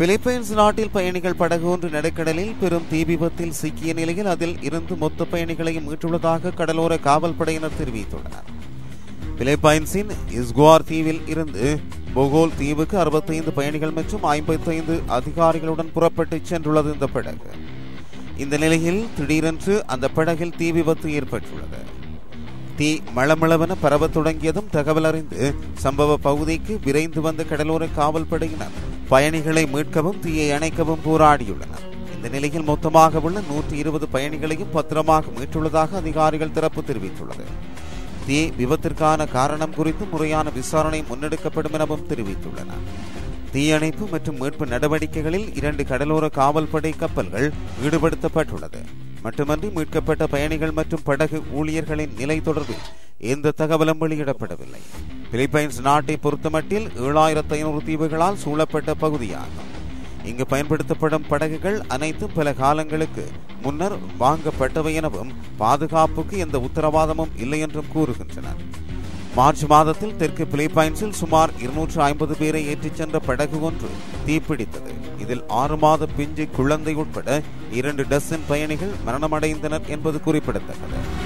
Philippines நாட்டில் பயணிகள் படகு ஒன்று நடுக்கடலில் பெரும் தீ விபத்தில் சிக்கிய நிலையில் அதில் இருந்து மொத்த பயணிகளையும் மீட்டுள்ளதாக கடலோர காவல்படையினர் தெரிவித்துள்ளனர் பிலிப்பைன்ஸின் இஸ்குவார் தீவில் இருந்து பொகோல் தீவுக்கு அறுபத்தைந்து பயணிகள் மற்றும் ஐம்பத்தைந்து அதிகாரிகளுடன் புறப்பட்டு சென்றுள்ளது இந்த படகு இந்த நிலையில் திடீரென்று அந்த படகில் தீ விபத்து ஏற்பட்டுள்ளது தீ மளமளவென பரவத் தொடங்கியதும் தகவல் அறிந்து சம்பவ பகுதிக்கு விரைந்து வந்த கடலோர காவல்படையினர் பயணிகளை மீட்கவும் தீயை அணைக்கவும் போராடியுள்ளனர் இந்த நிலையில் மொத்தமாக உள்ள நூற்றி இருபது பயணிகளையும் பத்திரமாக மீட்டுள்ளதாக அதிகாரிகள் தரப்பு தெரிவித்துள்ளது தீ விபத்திற்கான காரணம் குறித்து முறையான விசாரணை முன்னெடுக்கப்படும் எனவும் தெரிவித்துள்ளனர் தீயணைப்பு மற்றும் மீட்பு நடவடிக்கைகளில் இரண்டு கடலோர காவல்படை கப்பல்கள் ஈடுபடுத்தப்பட்டுள்ளது மட்டுமன்றி மீட்கப்பட்ட பயணிகள் மற்றும் படகு ஊழியர்களின் நிலை தொடர்பில் எந்த தகவலும் வெளியிடப்படவில்லை பிலிப்பைன்ஸ் நாட்டை பொறுத்தமட்டில் ஏழாயிரத்து ஐநூறு தீவுகளால் சூழப்பட்ட பகுதியாகும் இங்கு பயன்படுத்தப்படும் படகுகள் அனைத்தும் பல காலங்களுக்கு முன்னர் வாங்கப்பட்டவை எனவும் பாதுகாப்புக்கு எந்த உத்தரவாதமும் இல்லை என்றும் கூறுகின்றனர் மார்ச் மாதத்தில் தெற்கு பிலிப்பைன்ஸில் சுமார் இருநூற்று ஐம்பது பேரை ஏற்றிச் சென்ற படகு ஒன்று தீப்பிடித்தது இதில் ஆறு மாத பிஞ்சு குழந்தை உட்பட இரண்டு டசன் பயணிகள் மரணமடைந்தனர் என்பது குறிப்பிடத்தக்கது